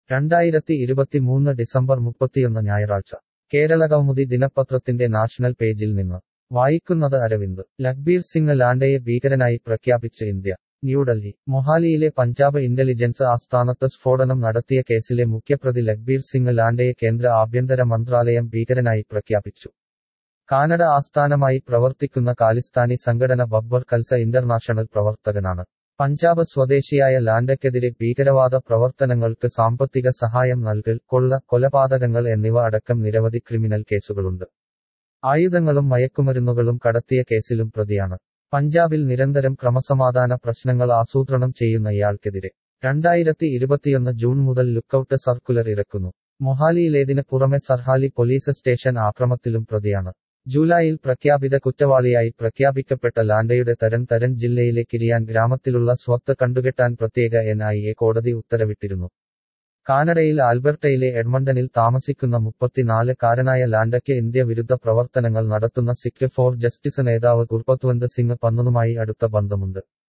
രണ്ടായിരത്തി ഇരുപത്തിമൂന്ന് ഡിസംബർ മുപ്പത്തിയൊന്ന് ഞായറാഴ്ച കേരള കൗമുദി ദിനപത്രത്തിന്റെ നാഷണൽ പേജിൽ നിന്ന് വായിക്കുന്നത് അരവിന്ദ് ലഖ്ബീർ സിംഗ് ലാൻഡയെ ഭീകരനായി പ്രഖ്യാപിച്ച് ഇന്ത്യ ന്യൂഡൽഹി മൊഹാലിയിലെ പഞ്ചാബ് ഇന്റലിജൻസ് ആസ്ഥാനത്ത് സ്ഫോടനം നടത്തിയ കേസിലെ മുഖ്യപ്രതി ലഖ്ബീർ സിംഗ് ലാൻഡയെ കേന്ദ്ര ആഭ്യന്തര മന്ത്രാലയം ഭീകരനായി പ്രഖ്യാപിച്ചു കാനഡ ആസ്ഥാനമായി പ്രവർത്തിക്കുന്ന കാലിസ്ഥാനി സംഘടന ബബ്ബർ കൽസ ഇന്റർനാഷണൽ പ്രവർത്തകനാണ് പഞ്ചാബ് സ്വദേശിയായ ലാൻഡയ്ക്കെതിരെ ഭീകരവാദ പ്രവർത്തനങ്ങൾക്ക് സാമ്പത്തിക സഹായം നൽകൽ കൊള്ള കൊലപാതകങ്ങൾ എന്നിവ അടക്കം നിരവധി ക്രിമിനൽ കേസുകളുണ്ട് ആയുധങ്ങളും മയക്കുമരുന്നുകളും കടത്തിയ കേസിലും പ്രതിയാണ് പഞ്ചാബിൽ നിരന്തരം ക്രമസമാധാന പ്രശ്നങ്ങൾ ആസൂത്രണം ചെയ്യുന്ന ഇയാൾക്കെതിരെ രണ്ടായിരത്തി ഇരുപത്തിയൊന്ന് ജൂൺ മുതൽ ലുക്കൌട്ട് സർക്കുലർ ഇറക്കുന്നു മൊഹാലിയിലേതിന് പുറമെ സർഹാലി പോലീസ് സ്റ്റേഷൻ ആക്രമത്തിലും പ്രതിയാണ് ജൂലൈയിൽ പ്രഖ്യാപിത കുറ്റവാളിയായി പ്രഖ്യാപിക്കപ്പെട്ട ലാൻഡയുടെ തരൻ തരൻ ജില്ലയിലെ കിരിയാൻ ഗ്രാമത്തിലുള്ള സ്വത്ത് കണ്ടുകെട്ടാൻ പ്രത്യേക എൻ ഐ എ കോടതി ഉത്തരവിട്ടിരുന്നു കാനഡയിൽ ആൽബർട്ടയിലെ എഡ്മണ്ടനിൽ താമസിക്കുന്ന മുപ്പത്തിനാല് കാരനായ ലാൻഡയ്ക്ക് ഇന്ത്യ വിരുദ്ധ പ്രവർത്തനങ്ങൾ നടത്തുന്ന സിഖ് ഫോർ ജസ്റ്റിസ് നേതാവ് ഗുർപത്വന്ത് സിംഗ് പന്നുമായി അടുത്ത ബന്ധമുണ്ട്